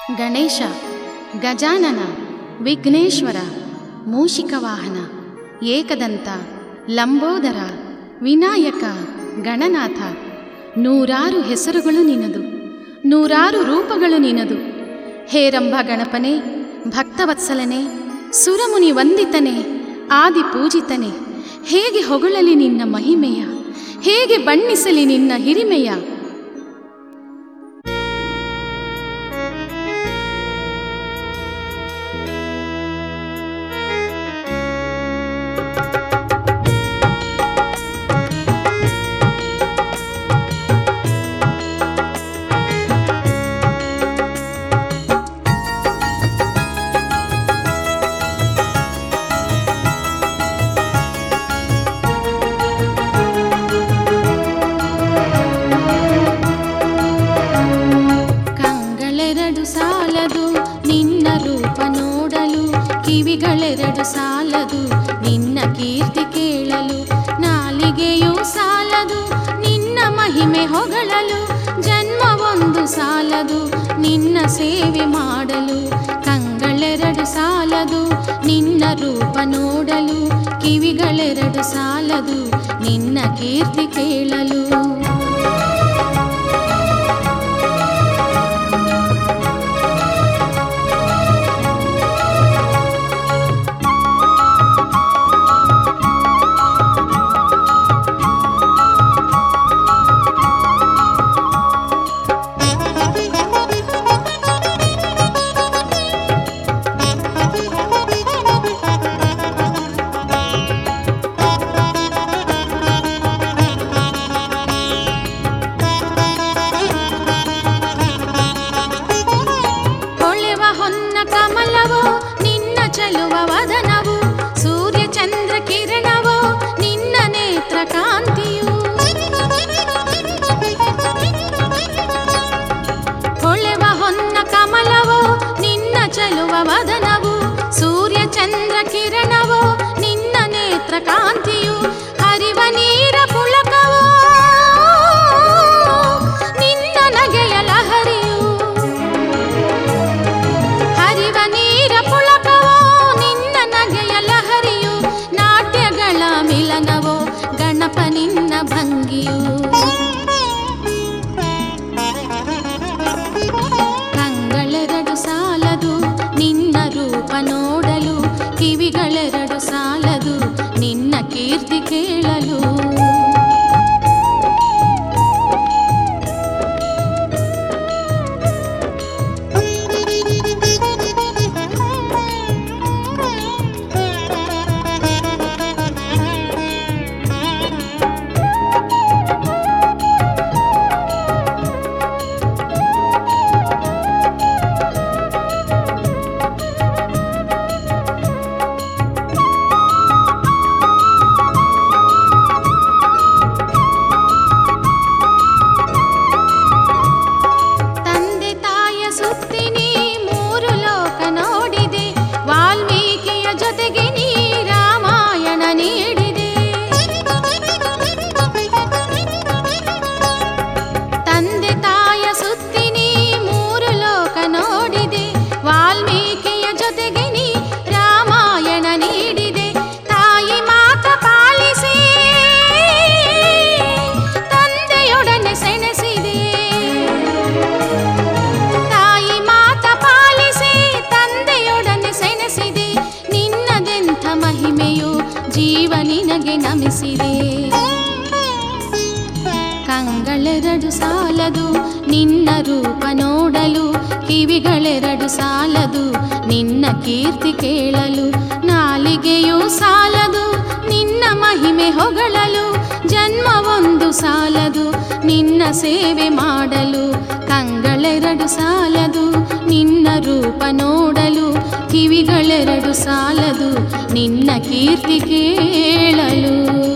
ಗಣೇಶ ಗಜಾನನ ವಿಘ್ನೇಶ್ವರ ಮೂಷಿಕವಾಹನ ಏಕದಂತ ಲಂಬೋದರ ವಿನಾಯಕ ಗಣನಾಥ ನೂರಾರು ಹೆಸರುಗಳು ನಿನದು ನೂರಾರು ರೂಪಗಳು ನಿನದು ಹೇರಂಬ ಗಣಪನೇ ಭಕ್ತವತ್ಸಲನೆ ಸುರಮುನಿ ವಂದಿತನೆ ಆದಿ ಪೂಜಿತನೆ ಹೇಗೆ ಹೊಗಳಲಿ ನಿನ್ನ ಮಹಿಮೆಯ ಹೇಗೆ ಬಣ್ಣಿಸಲಿ ನಿನ್ನ ಹಿರಿಮೆಯ ಕಂಗಳೆರಡು ಸಾಲದು ನಿನ್ನ ರೂಪ ನೋಡಲು ಕಿವಿಗಳೆರಡು ಸಾಲದು ನಿನ್ನ ಕೀರ್ತಿ ಕೇಳಲು ನಾಲಿಗೆಯೂ ಸಾಲದು ನಿನ್ನ ಮಹಿಮೆ ಹೊಗಳಲು ಜನ್ಮವೊಂದು ಸಾಲದು ನಿನ್ನ ಸೇವೆ ಮಾಡಲು ಕಂಗಳೆರಡು ಸಾಲದು ನಿನ್ನ ರೂಪ ನೋಡಲು ಕಿವಿಗಳೆರಡು ಸಾಲದು ನಿನ್ನ ಕೀರ್ತಿ ಕೇಳಲು ಹೊಳೆವ ಹೊನ್ನ ಕಮಲವೋ ನಿನ್ನ ಚಲುವ ವದನವು ಸೂರ್ಯ ಚಂದ್ರ ಕಿರಣವೋ ನಿನ್ನ ನೇತ್ರ ಕಾಂತಿಯು ಹೊಳೆವ ಹೊನ್ನ ಕಮಲವೋ ನಿನ್ನ ಚಲುವ ವದನವು ಸೂರ್ಯ ಚಂದ್ರ ಕಿರಣವೋ ನಿನ್ನ ನೇತ್ರ ಕಾಂತಿಯು ಹರಿವ ನೀರ ಪುಳಕವೋ ನಿನ್ನ ನಗೆಯ ಲಹರಿಯು ಹರಿವ ನೀರ ಪುಳಕವೋ ನಿನ್ನ ನಗೆಯ ಲಹರಿಯು ನಾಟ್ಯಗಳ ಮಿಲನವೋ ಗಣಪ ನಿನ್ನ ಭಂಗಿಯು ಕಂಗಳೆರಡು ಸಾಲದು ನಿನ್ನ ರೂಪ ನೋಡಲು ಕಿವಿಗಳೆರಡು ಸಾಲದು ನಿನ್ನ ಕೀರ್ತಿ ಕೇಳಲು ತಂದೆ ತಾಯ ಸುತ್ತಿನಿ ಮೂರು ಲೋಕ ನೋಡಿದೆ ವಾಲ್ಮೀಕಿಯ ಜೊತೆಗೆ ನೀ ರಾಮಾಯಣ ನೀಡಿದೆ ತಂದೆ ತಾಯ ಸುತ್ತಿನಿ ಮೂರು ಲೋಕ ನೋಡಿದೆ ವಾಲ್ಮೀಕಿಯ ಜೊತೆಗೆ ನೀ ರಾಮಾಯಣ ನೀಡಿದೆ ತಾಯಿ ಮಾತ ಪಾಲಿಸಿ ತಂದೆಯೊಡನೆ ಸೆಣಸಿದೆ ತಾಯಿ ಮಾತ ಪಾಲಿಸಿ ತಂದೆಯೊಡನೆ ಸೆಣಸಿದೆ ನಿನ್ನದೆಂಥ ಮಹಿಮೆಯು ಜೀವ ನಿನಗೆ ನಮಿಸಿದೆ ಕಂಗಳೆರಡು ಸಾಲದು ನಿನ್ನ ರೂಪ ನೋಡಲು ಕಿವಿಗಳೆರಡು ಸಾಲದು ನಿನ್ನ ಕೀರ್ತಿ ಕೇಳಲು ನಾಲಿಗೆಯೂ ಸಾಲದು ನಿನ್ನ ಮಹಿಮೆ ಹೊಗಳಲು ಜನ್ಮವೊಂದು ಸಾಲದು ನಿನ್ನ ಸೇವೆ ಮಾಡಲು ಕಂಗಳೆರಡು ಸಾಲದು ನಿನ್ನ ರೂಪ ನೋಡಲು ಕಿವಿಗಳೆರಡು ಸಾಲದು ನಿನ್ನ ಕೀರ್ತಿ ಕೇಳಲು